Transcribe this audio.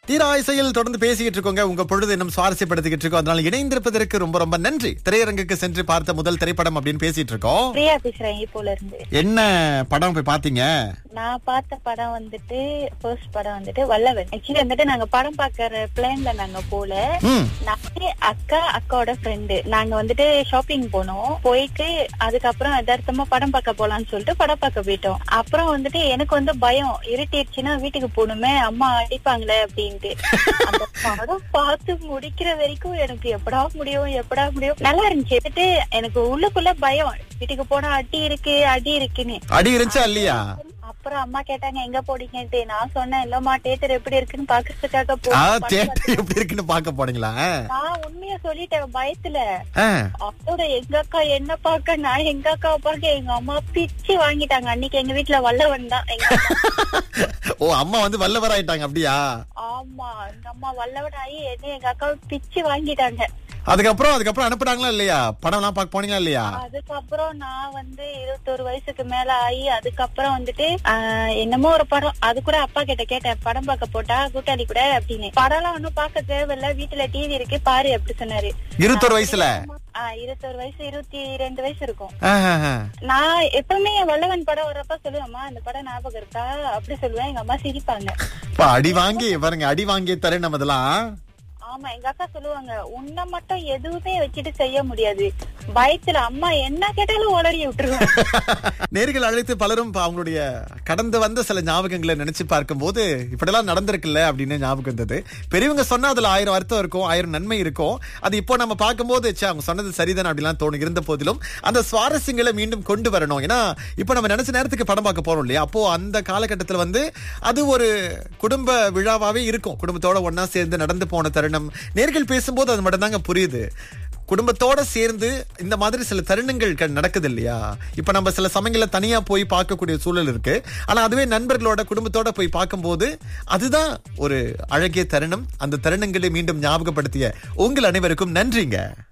தீராயசையில் தொடர்ந்து பேசிக்கிட்டு இருக்கோங்க உங்க பொழுது இன்னும் சுவாரஸ்யப்படுத்திக்கிட்டு இருக்கோம் அதனால இணைந்திருப்பதற்கு ரொம்ப ரொம்ப நன்றி திரையரங்குக்கு சென்று பார்த்த முதல் திரைப்படம் அப்படின்னு பேசிட்டு இருக்கோம் பிரியா பேசுறேன் இப்போல இருந்து என்ன படம் போய் பாத்தீங்க நான் பார்த்த படம் வந்துட்டு ஃபர்ஸ்ட் படம் வந்துட்டு வல்லவன் ஆக்சுவலி வந்துட்டு நாங்க படம் பாக்குற பிளான்ல நாங்க போல ம் நானே அக்கா அக்காவோட ஃப்ரெண்டு நாங்க வந்துட்டு ஷாப்பிங் போனோம் போயிட்டு அதுக்கப்புறம் யதார்த்தமா படம் பார்க்க போலாம்னு சொல்லிட்டு படம் பார்க்க போயிட்டோம் அப்புறம் வந்துட்டு எனக்கு வந்து பயம் இருட்டிடுச்சுன்னா வீட்டுக்கு போகணுமே அம்மா அடிப்பாங்களே அப்படின்ட்டு அந்த படம் பார்த்து முடிக்கிற வரைக்கும் எனக்கு எப்படா முடியும் எப்படா முடியும் நல்லா இருந்துச்சு வந்துட்டு எனக்கு உள்ளுக்குள்ள பயம் வீட்டுக்கு போனா அடி இருக்கு அடி இருக்குன்னு அடி இருந்துச்சா இல்லையா அப்புறம் அம்மா கேட்டாங்க எங்க போறீங்கன்ட்டு நான் சொன்னேன் இல்லம்மா தேட்டர் எப்படி இருக்குன்னு பாக்குறதுக்காக ஆ போனோம் தேட்டர் எப்படி இருக்குன்னு பாக்க போனீங்களா நான் உண்மையா சொல்லிட்டேன் பயத்துல ஆ. அதோட எங்க அக்கா என்ன பார்க்க நான் எங்க அக்கா பார்க்க எங்க அம்மா பிச்சு வாங்கிட்டாங்க அன்னைக்கு எங்க வீட்டுல வல்லவன் தான் எங்க அம்மா. ஓ அம்மா வந்து வல்லவர் ஆயிட்டாங்க அப்படியா ஆமா எங்க அம்மா வல்லவன் ஆகி என்ன எங்க அக்காவை பிச்சு வாங்கிட்டாங்க அதுக்கப்புறம் அதுக்கப்புறம் அனுப்புனாங்களா இல்லையா படம் எல்லாம் பாக்க போனீங்களா இல்லையா அதுக்கப்புறம் நான் வந்து இருபத்தொரு வயசுக்கு மேல ஆகி அதுக்கப்புறம் வந்துட்டு ஆஹ், என்னமோ ஒரு படம் அது கூட அப்பா கிட்ட கேட்டேன் படம் பார்க்க போட்டா கூட்டாளி கூட அப்படின்னு படம் எல்லாம் ஒண்ணும் பார்க்க தேவையில்ல வீட்டுல டிவி இருக்கு பாரு அப்படி சொன்னாரு இருபத்தொரு வயசுல ஆஹ், இருபத்தொரு வயசு இருபத்தி ரெண்டு வயசு இருக்கும் ஆஹ் நான் எப்பவுமே வல்லவன் படம் வர்றப்ப சொல்லுவேம்மா இந்த படம் ஞாபகம் இருக்கா அப்படி சொல்லுவேன் எங்க அம்மா சிரிப்பாங்க இப்ப அடி வாங்கி பாருங்க அடி வாங்கி தரேன் நம்ம இதெல்லாம் ஆமா எங்க அக்கா சொல்லுவாங்க உன்னை மட்டும் எதுவுமே வச்சுட்டு செய்ய முடியாது பயத்துல அம்மா என்ன கேட்டாலும் உளறி விட்டுருவாங்க நேர்கள் அழைத்து பலரும் ப- அவங்களுடைய கடந்து வந்த சில ஞாபகங்களை நினைச்சு பார்க்கும்போது இப்படிலாம் நடந்திருக்குல்ல அப்படின்னு ஞாபகம் இருந்தது பெரியவங்க சொன்னா அதுல ஆயிரம் அர்த்தம் இருக்கும் ஆயிரம் நன்மை இருக்கும் அது இப்போ நம்ம பார்க்கும்போது ச்சே, அவங்க சொன்னது சரிதான் அப்படிலாம் தோணும் இருந்த போதிலும் அந்த சுவாரஸ்யங்களை மீண்டும் கொண்டு வரணும் ஏன்னா இப்போ நம்ம நினைச்ச நேரத்துக்கு படம் பார்க்க போறோம் இல்லையா அப்போ அந்த காலகட்டத்தில் வந்து அது ஒரு குடும்ப விழாவாவே இருக்கும் குடும்பத்தோட ஒண்ணா சேர்ந்து நடந்து போன தருணம் நேர்கள் பேசும்போது அது மட்டும் தாங்க புரியுது குடும்பத்தோட சேர்ந்து இந்த மாதிரி சில தருணங்கள் க- நடக்குது இல்லையா இப்ப நம்ம சில சமயங்கள்ல தனியா போய் பார்க்கக்கூடிய சூழல் இருக்கு ஆனா அதுவே நண்பர்களோட குடும்பத்தோட போய் பார்க்கும்போது அதுதான் ஒரு அழகிய தருணம் அந்த தருணங்களை மீண்டும் ஞாபகப்படுத்திய உங்கள் அனைவருக்கும் நன்றிங்க